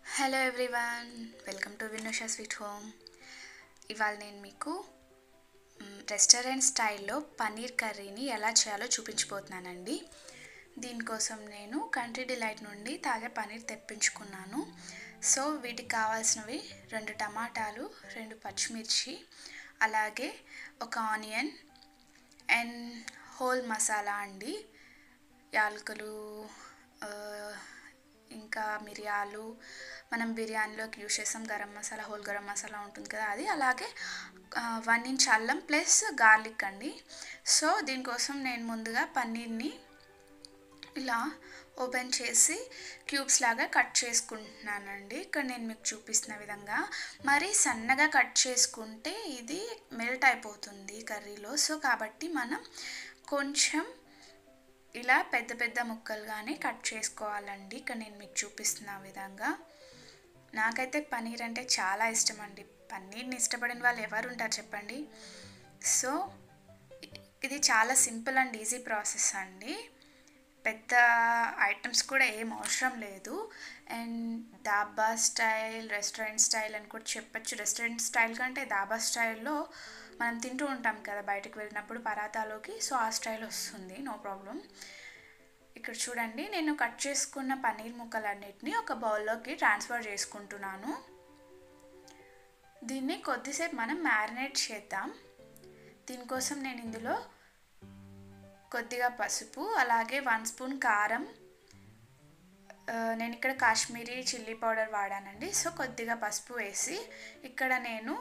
hello everyone welcome to Vinosha sweet home ఇవాళ నేను మీకు మ్, రెస్టారెంట్ స్టైల్లో పన్నీర్ కర్రీని ఎలా చేయాలో చూపించబోతున్నానండి దీనికోసం నేను కంట్రీ డిలైట్ నుండి తాజా పన్నీర్ తెప్పించుకున్నాను సో వీటికి కావాల్సినవి రెండు టమాటాలు రెండు పచ్చిమిర్చి అలాగే ఒక ఆనియన్ అండ్ హోల్ మసాలా అండి యాలకులు ఆ, ఇంకా మిరియాలు మనం బిర్యానీలోకి యూస్ చేస్తాం గరం మసాలా హోల్ గరం మసాలా ఉంటుంది కదా అది అలాగే వన్ ఇంచ్ అల్లం ప్లస్ గార్లిక్ అండి సో దీనికోసం నేను ముందుగా పన్నీర్ని ఇలా ఓపెన్ చేసి క్యూబ్స్ లాగా కట్ చేసుకుంటున్నానండి ఇక్కడ నేను మీకు చూపిస్తున్న విధంగా మరి సన్నగా కట్ చేసుకుంటే ఇది మెల్ట్ అయిపోతుంది కర్రీలో సో కాబట్టి మనం కొంచెం ఇలా పెద్ద పెద్ద ముక్కలుగానే కట్ చేసుకోవాలండి ఇక్కడ నేను మీకు చూపిస్తున్న విధంగా నాకైతే పన్నీర్ అంటే చాలా ఇష్టం అండి పన్నీర్ని ఇష్టపడిన వాళ్ళు ఎవరు ఉంటారు చెప్పండి సో ఇది చాలా సింపుల్ అండ్ ఈజీ ప్రాసెస్ అండి పెద్ద ఐటమ్స్ కూడా ఏం అవసరం లేదు and dhaba style restaurant style అని కూడా చెప్పచ్చు రెస్టారెంట్ స్టైల్ కంటే దాబా స్టైల్లో మనం తింటూ ఉంటాం కదా బయటకు వెళ్ళినప్పుడు పరాతాలోకి సో ఆ స్టైల్ వస్తుంది నో ప్రాబ్లం ఇక్కడ చూడండి నేను కట్ చేసుకున్న పన్నీర్ ముక్కలన్నిటిని ఒక బౌల్లోకి ట్రాన్స్ఫర్ చేసుకుంటున్నాను దీన్ని కొద్దిసేపు మనం మ్యారినేట్ చేద్దాం దీనికోసం నేను ఇందులో కొద్దిగా పసుపు అలాగే వన్ స్పూన్ కారం ఆ, నేను ఇక్కడ కాశ్మీరీ చిల్లీ పౌడర్ వాడానండి సో కొద్దిగా పసుపు వేసి ఇక్కడ నేను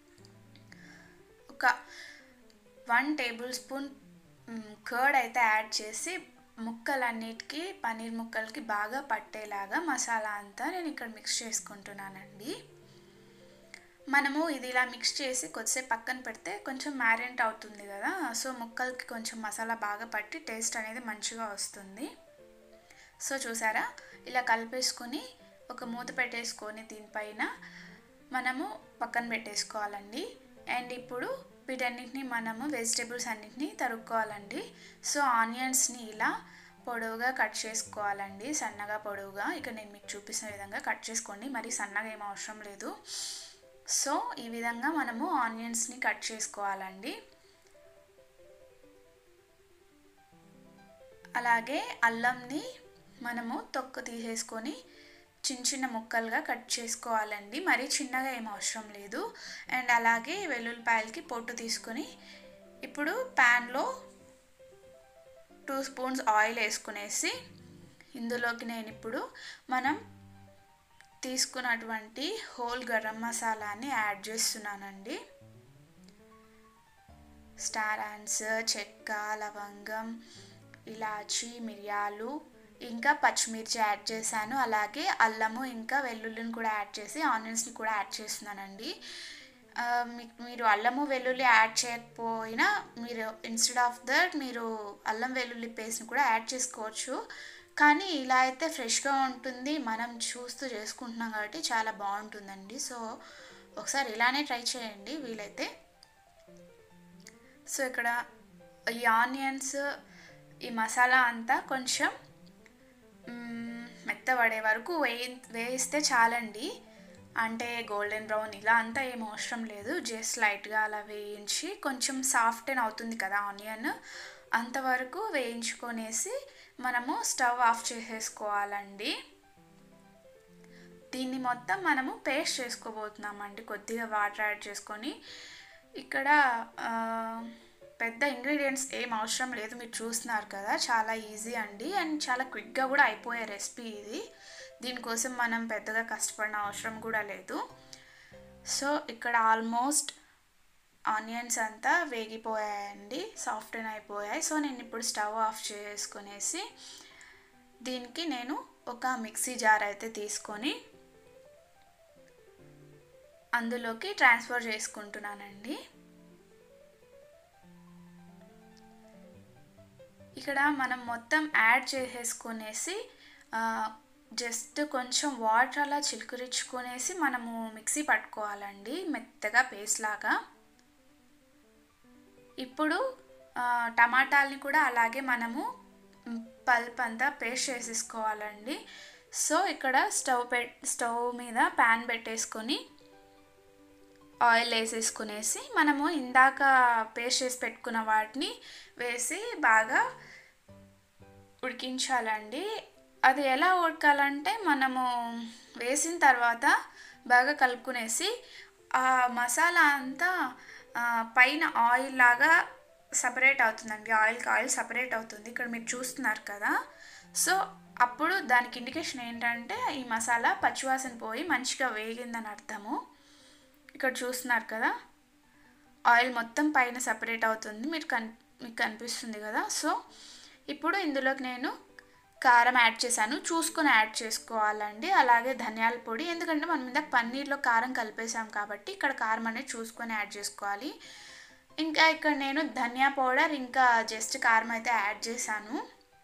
ఒక వన్ టేబుల్ స్పూన్ కర్డ్ అయితే యాడ్ చేసి ముక్కలన్నిటికీ పన్నీర్ ముక్కలకి బాగా పట్టేలాగా మసాలా అంతా నేను ఇక్కడ మిక్స్ చేసుకుంటున్నానండి మనము ఇది ఇలా మిక్స్ చేసి కొద్దిసేపు పక్కన పెడితే కొంచెం మ్యారినేట్ అవుతుంది కదా సో ముక్కలకి కొంచెం మసాలా బాగా పట్టి టేస్ట్ అనేది మంచిగా వస్తుంది సో చూసారా ఇలా కలిపేసుకొని ఒక మూత పెట్టేసుకొని దీనిపైన మనము పక్కన పెట్టేసుకోవాలండి అండ్ ఇప్పుడు వీటన్నిటిని మనము వెజిటేబుల్స్ అన్నిటిని తరుక్కోవాలండి సో ఆనియన్స్ని ఇలా పొడవుగా కట్ చేసుకోవాలండి సన్నగా పొడవుగా ఇక నేను మీకు చూపిస్తున్న విధంగా కట్ చేసుకోండి మరి సన్నగా ఏం అవసరం లేదు సో ఈ విధంగా మనము ఆనియన్స్ని కట్ చేసుకోవాలండి అలాగే అల్లంని మనము తొక్కు తీసేసుకొని చిన్న చిన్న ముక్కలుగా కట్ చేసుకోవాలండి మరీ చిన్నగా ఏం అవసరం లేదు అండ్ అలాగే వెల్లుల్లిపాయలకి పొట్టు తీసుకొని ఇప్పుడు ప్యాన్లో టూ స్పూన్స్ ఆయిల్ వేసుకునేసి ఇందులోకి నేను ఇప్పుడు మనం తీసుకున్నటువంటి హోల్ గరం మసాలాని యాడ్ చేస్తున్నానండి స్టార్ ఆన్స్ చెక్క లవంగం ఇలాచి మిరియాలు ఇంకా పచ్చిమిర్చి యాడ్ చేశాను అలాగే అల్లము ఇంకా వెల్లుల్లిని కూడా యాడ్ చేసి ఆనియన్స్ని కూడా యాడ్ చేస్తున్నానండి ఆ, మీకు మీరు అల్లము వెల్లుల్లి యాడ్ చేయకపోయినా మీరు ఇన్స్టెడ్ ఆఫ్ దట్ మీరు అల్లం వెల్లుల్లి పేస్ట్ని కూడా యాడ్ చేసుకోవచ్చు కానీ ఇలా అయితే ఫ్రెష్గా ఉంటుంది మనం చూస్తూ చేసుకుంటున్నాం కాబట్టి చాలా బాగుంటుందండి సో ఒకసారి ఇలానే ట్రై చేయండి వీలైతే సో ఇక్కడ ఈ ఆనియన్స్ ఈ మసాలా అంతా కొంచెం మ్మ్, మెత్తబడే వరకు వేయి వేయిస్తే చాలండి అంటే గోల్డెన్ బ్రౌన్ ఇలా అంతా ఏం అవసరం లేదు జస్ట్ లైట్గా అలా వేయించి కొంచెం సాఫ్ట్ అండ్ అవుతుంది కదా ఆనియన్ అంతవరకు వేయించుకొనేసి మనము స్టవ్ ఆఫ్ చేసేసుకోవాలండి దీన్ని మొత్తం మనము పేస్ట్ చేసుకోబోతున్నామండి కొద్దిగా వాటర్ యాడ్ చేసుకొని ఇక్కడ ఆ, పెద్ద ఇంగ్రీడియంట్స్ ఏం అవసరం లేదు మీరు చూస్తున్నారు కదా చాలా ఈజీ అండి అండ్ చాలా క్విక్గా కూడా అయిపోయే రెసిపీ ఇది దీనికోసం మనం పెద్దగా కష్టపడిన అవసరం కూడా లేదు సో ఇక్కడ ఆల్మోస్ట్ ఆనియన్స్ అంతా వేగిపోయాయండి సాఫ్ట్ అయిపోయాయి సో నేను ఇప్పుడు స్టవ్ ఆఫ్ చేసుకునేసి దీనికి నేను ఒక మిక్సీ జార్ అయితే తీసుకొని అందులోకి ట్రాన్స్ఫర్ చేసుకుంటున్నానండి ఇక్కడ మనం మొత్తం యాడ్ చేసేసుకునేసి జస్ట్ కొంచెం వాటర్ అలా చిలుకరించుకొనేసి మనము మిక్సీ పట్టుకోవాలండి మెత్తగా పేస్ట్ లాగా ఇప్పుడు ఆ, టమాటాలని కూడా అలాగే మనము పల్ప్ అంతా పేస్ట్ చేసేసుకోవాలండి సో ఇక్కడ స్టవ్ పె స్టవ్ మీద ప్యాన్ పెట్టేసుకొని ఆయిల్ వేసేసుకునేసి మనము ఇందాక పేస్ట్ చేసి పెట్టుకున్న వాటిని వేసి బాగా ఉడికించాలండి అది ఎలా ఉడకాలంటే మనము వేసిన తర్వాత బాగా కలుపుకునేసి ఆ మసాలా అంతా పైన ఆయిల్ లాగా సపరేట్ అవుతుందండి ఆయిల్కి ఆయిల్ సపరేట్ అవుతుంది ఇక్కడ మీరు చూస్తున్నారు కదా సో అప్పుడు దానికి ఇండికేషన్ ఏంటంటే ఈ మసాలా పచ్చివాసన పోయి మంచిగా వేగిందని అర్థము ఇక్కడ చూస్తున్నారు కదా ఆయిల్ మొత్తం పైన సపరేట్ అవుతుంది మీరు కన్ మీకు కనిపిస్తుంది కదా సో ఇప్పుడు ఇందులోకి నేను కారం యాడ్ చేశాను చూసుకొని యాడ్ చేసుకోవాలండి అలాగే ధనియాల పొడి ఎందుకంటే మనం ఇందాక పన్నీర్లో కారం కలిపేసాం కాబట్టి ఇక్కడ కారం అనేది చూసుకొని యాడ్ చేసుకోవాలి ఇంకా ఇక్కడ నేను ధనియా పౌడర్ ఇంకా జస్ట్ కారం అయితే యాడ్ చేశాను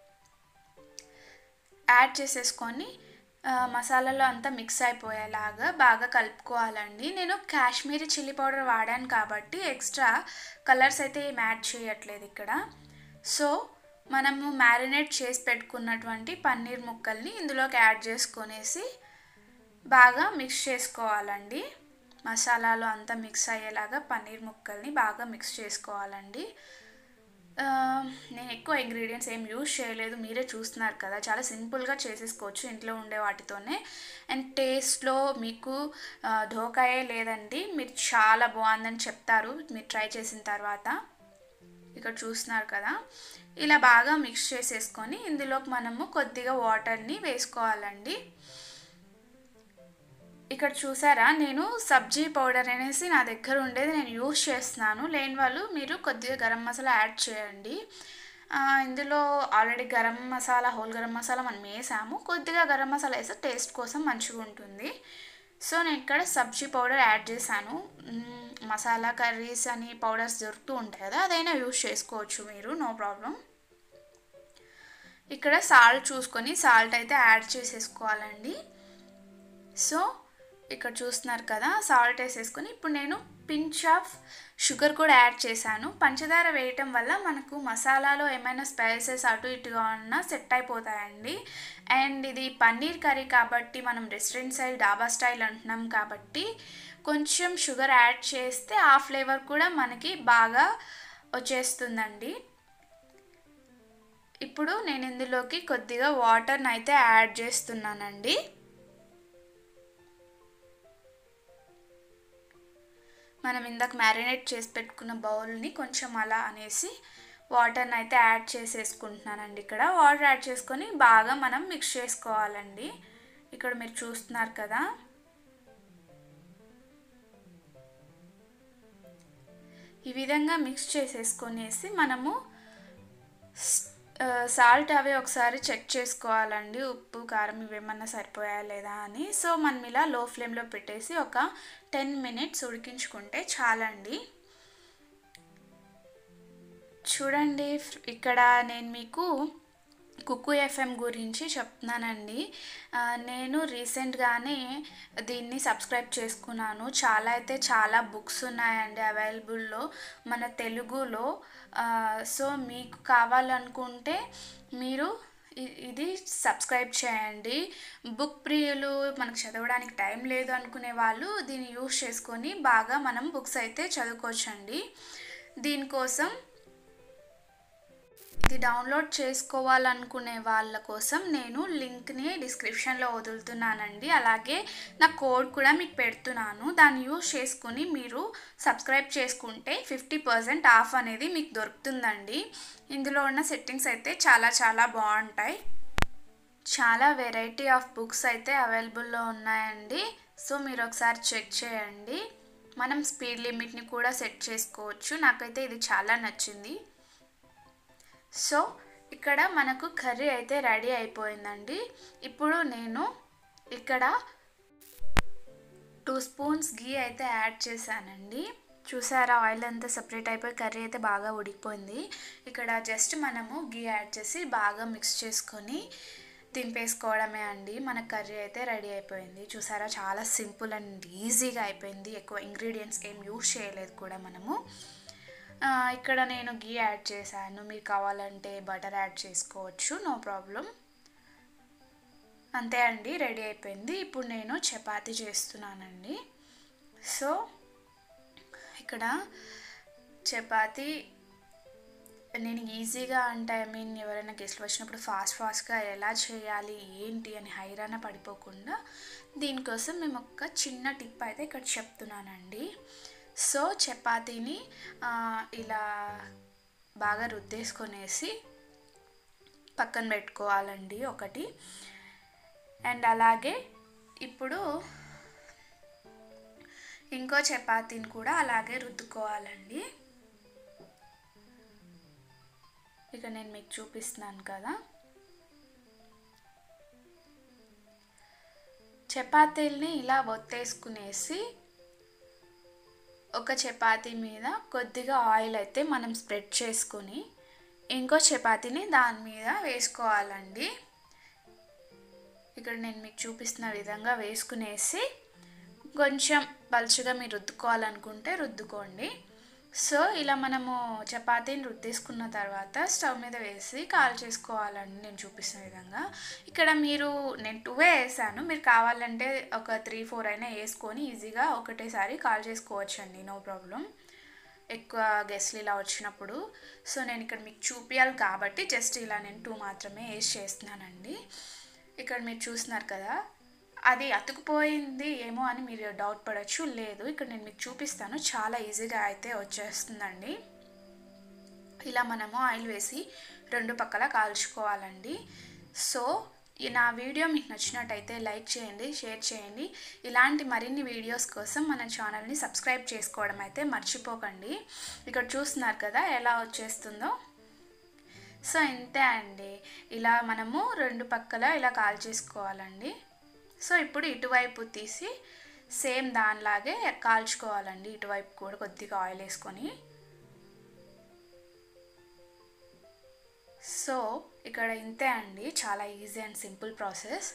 యాడ్ చేసేసుకొని మసాలాలో అంతా మిక్స్ అయిపోయేలాగా బాగా కలుపుకోవాలండి నేను కాశ్మీరీ చిల్లీ పౌడర్ వాడాను కాబట్టి ఎక్స్ట్రా కలర్స్ అయితే ఏం యాడ్ చేయట్లేదు ఇక్కడ సో మనము మ్యారినేట్ చేసి పెట్టుకున్నటువంటి పన్నీర్ ముక్కల్ని ఇందులోకి యాడ్ చేసుకొనేసి బాగా మిక్స్ చేసుకోవాలండి మసాలాలో అంతా మిక్స్ అయ్యేలాగా పన్నీర్ ముక్కల్ని బాగా మిక్స్ చేసుకోవాలండి నేను ఎక్కువ ఇంగ్రీడియంట్స్ ఏం యూజ్ చేయలేదు మీరే చూస్తున్నారు కదా చాలా సింపుల్గా చేసేసుకోవచ్చు ఇంట్లో ఉండే వాటితోనే అండ్ టేస్ట్లో మీకు ధోకాయే లేదండి మీరు చాలా బాగుందని చెప్తారు మీరు ట్రై చేసిన తర్వాత ఇక్కడ చూస్తున్నారు కదా ఇలా బాగా మిక్స్ చేసేసుకొని ఇందులోకి మనము కొద్దిగా వాటర్ని వేసుకోవాలండి ఇక్కడ చూసారా నేను సబ్జీ పౌడర్ అనేసి నా దగ్గర ఉండేది నేను యూస్ చేస్తున్నాను లేని వాళ్ళు మీరు కొద్దిగా గరం మసాలా యాడ్ చేయండి ఇందులో ఆల్రెడీ గరం మసాలా హోల్ గరం మసాలా మనం వేసాము కొద్దిగా గరం మసాలా వేస్తే టేస్ట్ కోసం మంచిగా ఉంటుంది సో నేను ఇక్కడ సబ్జీ పౌడర్ యాడ్ చేశాను మసాలా కర్రీస్ అని పౌడర్స్ దొరుకుతూ ఉంటాయి కదా అదైనా యూస్ చేసుకోవచ్చు మీరు నో ప్రాబ్లం ఇక్కడ సాల్ట్ చూసుకొని సాల్ట్ అయితే యాడ్ చేసేసుకోవాలండి సో ఇక్కడ చూస్తున్నారు కదా సాల్ట్ వేసేసుకొని ఇప్పుడు నేను పించ్ ఆఫ్ షుగర్ కూడా యాడ్ చేశాను పంచదార వేయటం వల్ల మనకు మసాలాలో ఏమైనా స్పైసెస్ అటు ఇటుగా ఉన్నా సెట్ అయిపోతాయండి అండ్ ఇది పన్నీర్ కర్రీ కాబట్టి మనం రెస్టారెంట్ స్టైల్ డాబా స్టైల్ అంటున్నాం కాబట్టి కొంచెం షుగర్ యాడ్ చేస్తే ఆ ఫ్లేవర్ కూడా మనకి బాగా వచ్చేస్తుందండి ఇప్పుడు నేను ఇందులోకి కొద్దిగా వాటర్ని అయితే యాడ్ చేస్తున్నానండి మనం ఇందాక మ్యారినేట్ చేసి పెట్టుకున్న బౌల్ని కొంచెం అలా అనేసి వాటర్ని అయితే యాడ్ చేసేసుకుంటున్నానండి ఇక్కడ వాటర్ యాడ్ చేసుకొని బాగా మనం మిక్స్ చేసుకోవాలండి ఇక్కడ మీరు చూస్తున్నారు కదా ఈ విధంగా మిక్స్ చేసేసుకొనేసి మనము సాల్ట్ అవి ఒకసారి చెక్ చేసుకోవాలండి ఉప్పు కారం ఇవేమన్నా సరిపోయా లేదా అని సో మనం ఇలా లో ఫ్లేమ్లో పెట్టేసి ఒక టెన్ మినిట్స్ ఉడికించుకుంటే చాలండి చూడండి ఇక్కడ నేను మీకు కుక్కు ఎఫ్ఎం గురించి చెప్తున్నానండి నేను రీసెంట్గానే దీన్ని సబ్స్క్రైబ్ చేసుకున్నాను చాలా అయితే చాలా బుక్స్ ఉన్నాయండి అవైలబుల్లో మన తెలుగులో సో మీకు కావాలనుకుంటే మీరు ఇది సబ్స్క్రైబ్ చేయండి బుక్ ప్రియులు మనకు చదవడానికి టైం లేదు అనుకునే వాళ్ళు దీన్ని యూస్ చేసుకొని బాగా మనం బుక్స్ అయితే చదువుకోవచ్చండి దీనికోసం ఇది డౌన్లోడ్ చేసుకోవాలనుకునే వాళ్ళ కోసం నేను లింక్ని డిస్క్రిప్షన్లో వదులుతున్నానండి అలాగే నా కోడ్ కూడా మీకు పెడుతున్నాను దాన్ని యూజ్ చేసుకుని మీరు సబ్స్క్రైబ్ చేసుకుంటే ఫిఫ్టీ పర్సెంట్ ఆఫ్ అనేది మీకు దొరుకుతుందండి ఇందులో ఉన్న సెట్టింగ్స్ అయితే చాలా చాలా బాగుంటాయి చాలా వెరైటీ ఆఫ్ బుక్స్ అయితే అవైలబుల్లో ఉన్నాయండి సో మీరు ఒకసారి చెక్ చేయండి మనం స్పీడ్ లిమిట్ని కూడా సెట్ చేసుకోవచ్చు నాకైతే ఇది చాలా నచ్చింది సో ఇక్కడ మనకు కర్రీ అయితే రెడీ అయిపోయిందండి ఇప్పుడు నేను ఇక్కడ టూ స్పూన్స్ గీ అయితే యాడ్ చేశానండి చూసారా ఆయిల్ అంతా సపరేట్ అయిపోయి కర్రీ అయితే బాగా ఉడికిపోయింది ఇక్కడ జస్ట్ మనము గీ యాడ్ చేసి బాగా మిక్స్ చేసుకొని దింపేసుకోవడమే అండి మన కర్రీ అయితే రెడీ అయిపోయింది చూసారా చాలా సింపుల్ అండ్ ఈజీగా అయిపోయింది ఎక్కువ ఇంగ్రీడియంట్స్ ఏం యూస్ చేయలేదు కూడా మనము ఇక్కడ నేను గీ యాడ్ చేశాను మీకు కావాలంటే బటర్ యాడ్ చేసుకోవచ్చు నో ప్రాబ్లం అంతే అండి రెడీ అయిపోయింది ఇప్పుడు నేను చపాతీ చేస్తున్నానండి సో ఇక్కడ చపాతీ నేను ఈజీగా అంటే ఐ మీన్ ఎవరైనా గెస్ట్లు వచ్చినప్పుడు ఫాస్ట్ ఫాస్ట్గా ఎలా చేయాలి ఏంటి అని హైరాణ పడిపోకుండా దీనికోసం మేము ఒక చిన్న టిప్ అయితే ఇక్కడ చెప్తున్నానండి సో చపాతీని ఆ, ఇలా బాగా రుద్దేసుకొనేసి పక్కన పెట్టుకోవాలండి ఒకటి అండ్ అలాగే ఇప్పుడు ఇంకో చపాతీని కూడా అలాగే రుద్దుకోవాలండి ఇక నేను మీకు చూపిస్తున్నాను కదా చపాతీల్ని ఇలా ఒత్తేసుకునేసి ఒక చపాతీ మీద కొద్దిగా ఆయిల్ అయితే మనం స్ప్రెడ్ చేసుకొని ఇంకో చపాతీని దాని మీద వేసుకోవాలండి ఇక్కడ నేను మీకు చూపిస్తున్న విధంగా వేసుకునేసి కొంచెం పలుచగా మీరు రుద్దుకోవాలనుకుంటే రుద్దుకోండి సో ఇలా మనము చపాతీని రుద్దేసుకున్న తర్వాత స్టవ్ మీద వేసి కాల్ చేసుకోవాలండి నేను చూపిస్తున్న విధంగా ఇక్కడ మీరు నేను టూవే వేసాను మీరు కావాలంటే ఒక త్రీ ఫోర్ అయినా వేసుకొని ఈజీగా ఒకటేసారి కాల్ చేసుకోవచ్చండి నో ప్రాబ్లం ఎక్కువ గెస్ట్లు ఇలా వచ్చినప్పుడు సో నేను ఇక్కడ మీకు చూపించాలి కాబట్టి జస్ట్ ఇలా నేను టూ మాత్రమే వేసి చేస్తున్నానండి ఇక్కడ మీరు చూస్తున్నారు కదా అది అతుకుపోయింది ఏమో అని మీరు డౌట్ పడవచ్చు లేదు ఇక్కడ నేను మీకు చూపిస్తాను చాలా ఈజీగా అయితే వచ్చేస్తుందండి ఇలా మనము ఆయిల్ వేసి రెండు పక్కల కాల్చుకోవాలండి సో ఈ నా వీడియో మీకు నచ్చినట్టయితే లైక్ చేయండి షేర్ చేయండి ఇలాంటి మరిన్ని వీడియోస్ కోసం మన ఛానల్ని సబ్స్క్రైబ్ చేసుకోవడం అయితే మర్చిపోకండి ఇక్కడ చూస్తున్నారు కదా ఎలా వచ్చేస్తుందో సో ఇంతే అండి ఇలా మనము రెండు పక్కల ఇలా కాల్ చేసుకోవాలండి సో ఇప్పుడు ఇటువైపు తీసి సేమ్ దానిలాగే కాల్చుకోవాలండి ఇటువైపు కూడా కొద్దిగా ఆయిల్ వేసుకొని సో ఇక్కడ ఇంతే అండి చాలా easy and simple process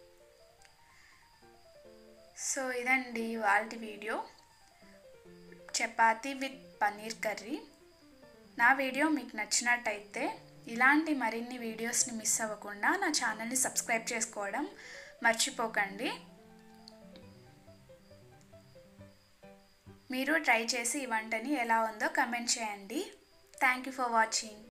so ఇదండి వాళ్ళ video chapati with paneer curry నా వీడియో మీకు నచ్చినట్టయితే ఇలాంటి మరిన్ని వీడియోస్ని మిస్ అవ్వకుండా నా ఛానల్ని సబ్స్క్రైబ్ చేసుకోవడం మర్చిపోకండి మీరు ట్రై చేసి ఈ వంటని ఎలా ఉందో కమెంట్ చేయండి థ్యాంక్ యూ ఫర్ వాచింగ్